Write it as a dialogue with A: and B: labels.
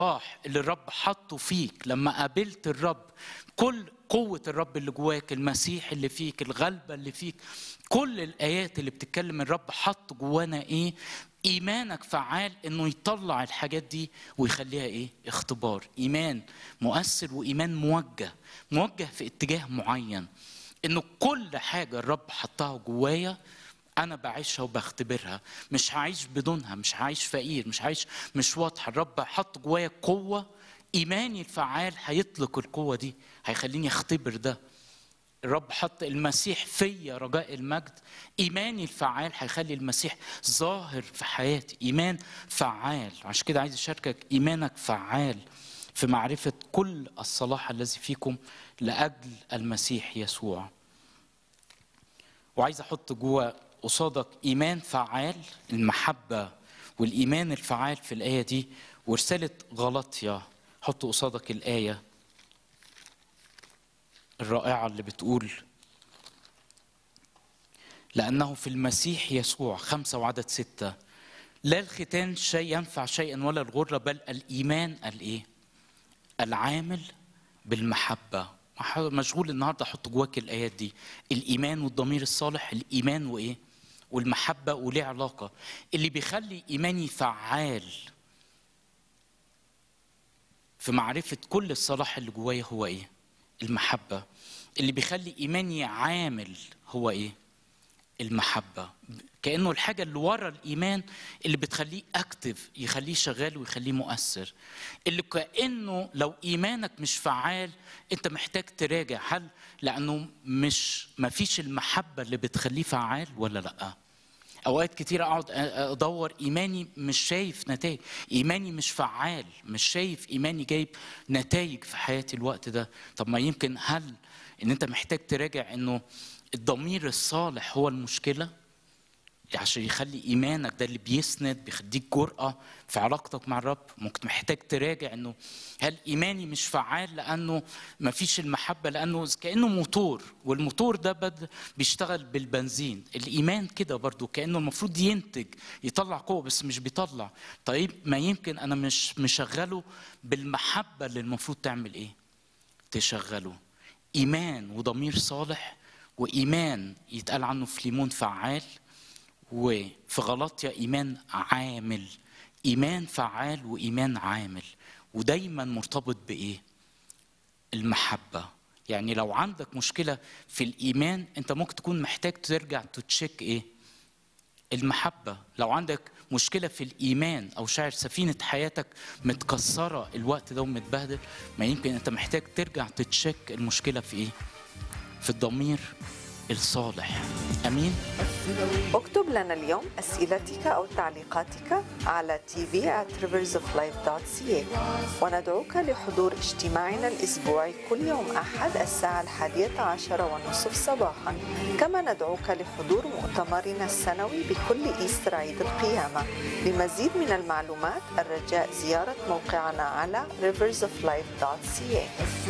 A: الصلاح اللي الرب حطه فيك لما قابلت الرب كل قوة الرب اللي جواك المسيح اللي فيك الغلبة اللي فيك كل الآيات اللي بتتكلم الرب حط جوانا إيه إيمانك فعال إنه يطلع الحاجات دي ويخليها إيه اختبار إيمان مؤثر وإيمان موجه موجه في اتجاه معين إنه كل حاجة الرب حطها جوايا انا بعيشها وبختبرها مش هعيش بدونها مش هعيش فقير مش هعيش مش واضحه الرب حط جوايا قوه ايماني الفعال هيطلق القوه دي هيخليني اختبر ده الرب حط المسيح فيا رجاء المجد ايماني الفعال هيخلي المسيح ظاهر في حياتي ايمان فعال عشان كده عايز اشاركك ايمانك فعال في معرفه كل الصلاح الذي فيكم لاجل المسيح يسوع وعايز احط جوه قصادك ايمان فعال المحبه والايمان الفعال في الايه دي ورساله غلطيا حط قصادك الايه الرائعه اللي بتقول لانه في المسيح يسوع خمسه وعدد سته لا الختان شيء ينفع شيئا ولا الغره بل الايمان الايه العامل بالمحبه مشغول النهارده احط جواك الايات دي الايمان والضمير الصالح الايمان وايه والمحبه وليه علاقه اللي بيخلي ايماني فعال في معرفه كل الصلاح اللي جوايا هو ايه المحبه اللي بيخلي ايماني عامل هو ايه المحبه كانه الحاجه اللي ورا الايمان اللي بتخليه اكتف يخليه شغال ويخليه مؤثر اللي كانه لو ايمانك مش فعال انت محتاج تراجع هل لانه مش ما فيش المحبه اللي بتخليه فعال ولا لا اوقات كتير اقعد ادور ايماني مش شايف نتائج ايماني مش فعال مش شايف ايماني جايب نتائج في حياتي الوقت ده طب ما يمكن هل ان انت محتاج تراجع انه الضمير الصالح هو المشكله عشان يخلي ايمانك ده اللي بيسند بيخليك جرأه في علاقتك مع الرب ممكن محتاج تراجع انه هل ايماني مش فعال لانه ما فيش المحبه لانه كانه موتور والموتور ده بد بيشتغل بالبنزين الايمان كده برضو كانه المفروض ينتج يطلع قوه بس مش بيطلع طيب ما يمكن انا مش مشغله بالمحبه اللي المفروض تعمل ايه تشغله ايمان وضمير صالح وايمان يتقال عنه في ليمون فعال وفي غلطيا ايمان عامل ايمان فعال وايمان عامل ودايما مرتبط بايه المحبه يعني لو عندك مشكله في الايمان انت ممكن تكون محتاج ترجع تتشيك ايه المحبه لو عندك مشكله في الايمان او شاعر سفينه حياتك متكسره الوقت ده ومتبهدل ما يمكن انت محتاج ترجع تتشيك المشكله في ايه في الضمير الصالح امين
B: اكتب لنا اليوم أسئلتك أو تعليقاتك على tv at riversoflife.ca وندعوك لحضور اجتماعنا الأسبوعي كل يوم أحد الساعة الحادية عشر والنصف صباحا كما ندعوك لحضور مؤتمرنا السنوي بكل إيستر عيد القيامة لمزيد من المعلومات الرجاء زيارة موقعنا على riversoflife.ca